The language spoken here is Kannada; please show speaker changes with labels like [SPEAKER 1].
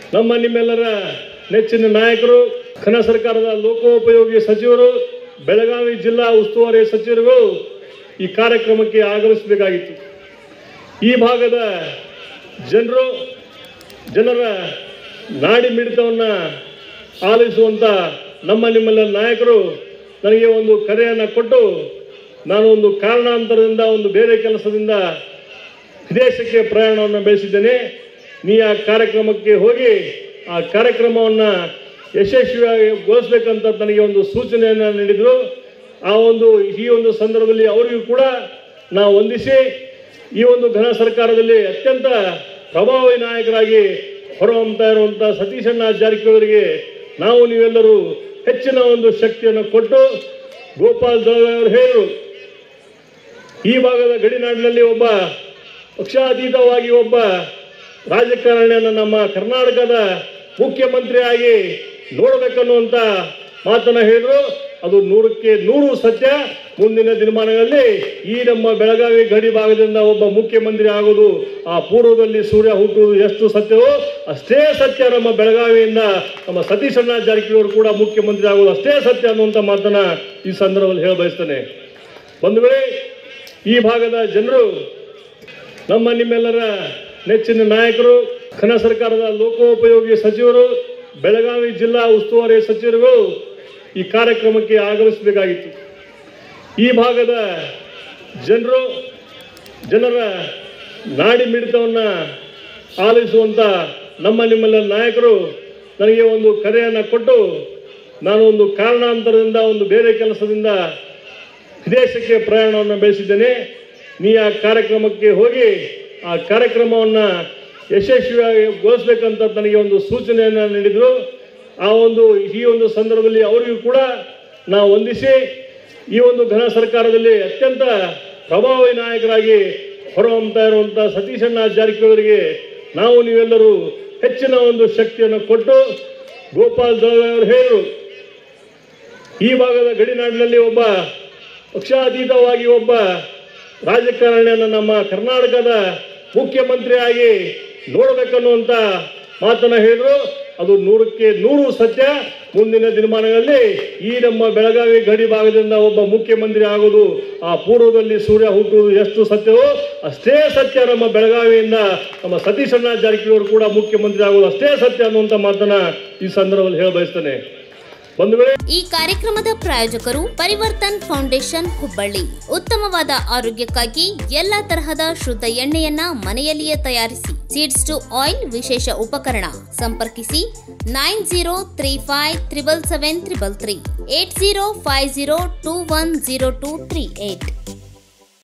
[SPEAKER 1] ನಮ್ಮ ನಿಮ್ಮೆಲ್ಲರ ನೆಚ್ಚಿನ ನಾಯಕರು ಕನ್ನಡ ಸರ್ಕಾರದ ಲೋಕೋಪಯೋಗಿ ಸಚಿವರು ಬೆಳಗಾವಿ ಜಿಲ್ಲಾ ಉಸ್ತುವಾರಿ ಸಚಿವರುಗಳು ಈ ಕಾರ್ಯಕ್ರಮಕ್ಕೆ ಆಗಮಿಸಬೇಕಾಗಿತ್ತು ಈ ಭಾಗದ ಜನರು ಜನರ ನಾಡಿ ಮಿಡಿತವನ್ನು ಆಲಿಸುವಂಥ ನಮ್ಮ ನಿಮ್ಮೆಲ್ಲ ನಾಯಕರು ನನಗೆ ಒಂದು ಕರೆಯನ್ನು ಕೊಟ್ಟು ನಾನು ಒಂದು ಕಾರಣಾಂತರದಿಂದ ಒಂದು ಬೇರೆ ಕೆಲಸದಿಂದ ವಿದೇಶಕ್ಕೆ ಪ್ರಯಾಣವನ್ನು ಬೆಳೆಸಿದ್ದೇನೆ ನೀ ಆ ಕಾರ್ಯಕ್ರಮಕ್ಕೆ ಹೋಗಿ ಆ ಕಾರ್ಯಕ್ರಮವನ್ನು ಯಶಸ್ವಿಯಾಗಿ ಗೊಳಿಸ್ಬೇಕಂತ ನನಗೆ ಒಂದು ಸೂಚನೆಯನ್ನು ನೀಡಿದರು ಆ ಒಂದು ಈ ಒಂದು ಸಂದರ್ಭದಲ್ಲಿ ಅವರಿಗೂ ಕೂಡ ನಾವು ವಂದಿಸಿ ಈ ಒಂದು ಘನ ಸರ್ಕಾರದಲ್ಲಿ ಅತ್ಯಂತ ಪ್ರಭಾವಿ ನಾಯಕರಾಗಿ ಹೊರಹೊಮ್ಮತಾ ಇರುವಂಥ ಸತೀಶಣ್ಣ ಜಾರಕಿಹೊಳಿಗೆ ನಾವು ನೀವೆಲ್ಲರೂ ಹೆಚ್ಚಿನ ಒಂದು ಶಕ್ತಿಯನ್ನು ಕೊಟ್ಟು ಗೋಪಾಲ್ ದಳವಾಯಿ ಅವರು ಹೇಳಿದರು ಈ ಭಾಗದ ಗಡಿನಾಡಿನಲ್ಲಿ ಒಬ್ಬ ಪಕ್ಷಾತೀತವಾಗಿ ಒಬ್ಬ ರಾಜಕಾರಣಿಯನ್ನು ನಮ್ಮ ಕರ್ನಾಟಕದ ಮುಖ್ಯಮಂತ್ರಿಯಾಗಿ ನೋಡಬೇಕನ್ನುವಂಥ ಮಾತನ್ನು ಹೇಳಿದ್ರು ಅದು ನೂರಕ್ಕೆ ನೂರು ಸತ್ಯ ಮುಂದಿನ ದಿನಮಾನಗಳಲ್ಲಿ ಈ ನಮ್ಮ ಬೆಳಗಾವಿ ಗಡಿ ಭಾಗದಿಂದ ಒಬ್ಬ ಮುಖ್ಯಮಂತ್ರಿ ಆಗೋದು ಆ ಪೂರ್ವದಲ್ಲಿ ಸೂರ್ಯ ಹುಟ್ಟುವುದು ಎಷ್ಟು ಸತ್ಯವೋ ಅಷ್ಟೇ ಸತ್ಯ ನಮ್ಮ ಬೆಳಗಾವಿಯಿಂದ ನಮ್ಮ ಸತೀಶಣ್ಣ ಜಾರಕಿಹೊಳಿ ಕೂಡ ಮುಖ್ಯಮಂತ್ರಿ ಆಗೋದು ಅಷ್ಟೇ ಸತ್ಯ ಅನ್ನುವಂಥ ಮಾತನ್ನ ಈ ಸಂದರ್ಭದಲ್ಲಿ ಹೇಳ ಬಯಸ್ತೇನೆ ಒಂದು ವೇಳೆ ಈ ಭಾಗದ ಜನರು ನಮ್ಮ ನಿಮ್ಮೆಲ್ಲರ ನೆಚ್ಚಿನ ನಾಯಕರು ಕನ್ನಡ ಸರ್ಕಾರದ ಲೋಕೋಪಯೋಗಿ ಸಚಿವರು ಬೆಳಗಾವಿ ಜಿಲ್ಲಾ ಉಸ್ತುವಾರಿ ಸಚಿವರುಗಳು ಈ ಕಾರ್ಯಕ್ರಮಕ್ಕೆ ಆಗಮಿಸಬೇಕಾಗಿತ್ತು ಈ ಭಾಗದ ಜನರು ಜನರ ನಾಡಿ ಮಿಡಿತವನ್ನು ಆಲಿಸುವಂಥ ನಮ್ಮ ನಿಮ್ಮೆಲ್ಲ ನಾಯಕರು ನನಗೆ ಒಂದು ಕರೆಯನ್ನು ಕೊಟ್ಟು ನಾನು ಒಂದು ಕಾರಣಾಂತರದಿಂದ ಒಂದು ಬೇರೆ ಕೆಲಸದಿಂದ ವಿದೇಶಕ್ಕೆ ಪ್ರಯಾಣವನ್ನು ಬೆಳೆಸಿದ್ದೇನೆ ನೀ ಆ ಕಾರ್ಯಕ್ರಮಕ್ಕೆ ಹೋಗಿ ಆ ಕಾರ್ಯಕ್ರಮವನ್ನು ಯಶಸ್ವಿಯಾಗಿ ಗೊಳಿಸ್ಬೇಕಂತ ನನಗೆ ಒಂದು ಸೂಚನೆಯನ್ನು ನೀಡಿದರು ಆ ಒಂದು ಈ ಒಂದು ಸಂದರ್ಭದಲ್ಲಿ ಅವರಿಗೂ ಕೂಡ ನಾವು ವಂದಿಸಿ ಈ ಒಂದು ಘನ ಸರ್ಕಾರದಲ್ಲಿ ಅತ್ಯಂತ ಪ್ರಭಾವಿ ನಾಯಕರಾಗಿ ಹೊರಹೊಮ್ಮತಾ ಇರುವಂಥ ಸತೀಶಣ್ಣ ಜಾರಕಿಹೊಳಿಗೆ ನಾವು ನೀವೆಲ್ಲರೂ ಹೆಚ್ಚಿನ ಒಂದು ಶಕ್ತಿಯನ್ನು ಕೊಟ್ಟು ಗೋಪಾಲ್ ದಳವಾಯಿ ಅವರು ಹೇಳಿದರು ಈ ಭಾಗದ ಗಡಿನಾಡಿನಲ್ಲಿ ಒಬ್ಬ ಪಕ್ಷಾತೀತವಾಗಿ ಒಬ್ಬ ರಾಜಕಾರಣಿಯನ್ನು ನಮ್ಮ ಕರ್ನಾಟಕದ ಮುಖ್ಯಮಂತ್ರಿಯಾಗಿ ನೋಡಬೇಕನ್ನುವಂಥ ಮಾತನ್ನು ಹೇಳಿದ್ರು ಅದು ನೂರಕ್ಕೆ ನೂರು ಸತ್ಯ ಮುಂದಿನ ದಿನಮಾನಗಳಲ್ಲಿ ಈ ನಮ್ಮ ಬೆಳಗಾವಿ ಗಡಿ ಭಾಗದಿಂದ ಒಬ್ಬ ಮುಖ್ಯಮಂತ್ರಿ ಆಗೋದು ಆ ಪೂರ್ವದಲ್ಲಿ ಸೂರ್ಯ ಹುಟ್ಟುವುದು ಎಷ್ಟು ಸತ್ಯವೋ ಅಷ್ಟೇ ಸತ್ಯ ನಮ್ಮ ಬೆಳಗಾವಿಯಿಂದ ನಮ್ಮ ಸತೀಶಣ್ಣ ಜಾರಕಿಹೊಳಿ ಕೂಡ ಮುಖ್ಯಮಂತ್ರಿ ಆಗೋದು ಅಷ್ಟೇ ಸತ್ಯ ಅನ್ನುವಂಥ ಮಾತನ್ನ ಈ ಸಂದರ್ಭದಲ್ಲಿ ಹೇಳ ಬಯಸ್ತೇನೆ ಒಂದು ವೇಳೆ
[SPEAKER 2] ಈ ಕಾರ್ಯಕ್ರಮದ ಪ್ರಾಯೋಜಕರು ಪರಿವರ್ತನ್ ಫೌಂಡೇಶನ್ ಹುಬ್ಬಳ್ಳಿ ಉತ್ತಮವಾದ ಆರೋಗ್ಯಕ್ಕಾಗಿ ಎಲ್ಲಾ ತರಹದ ಶುದ್ಧ ಎಣ್ಣೆಯನ್ನ ಮನೆಯಲ್ಲಿಯೇ ತಯಾರಿಸಿ ಸೀಡ್ಸ್ ಟು ಆಯಿಲ್ ವಿಶೇಷ ಉಪಕರಣ ಸಂಪರ್ಕಿಸಿ nine zero three five triple seven triple three eight zero five zero two one zero two three eight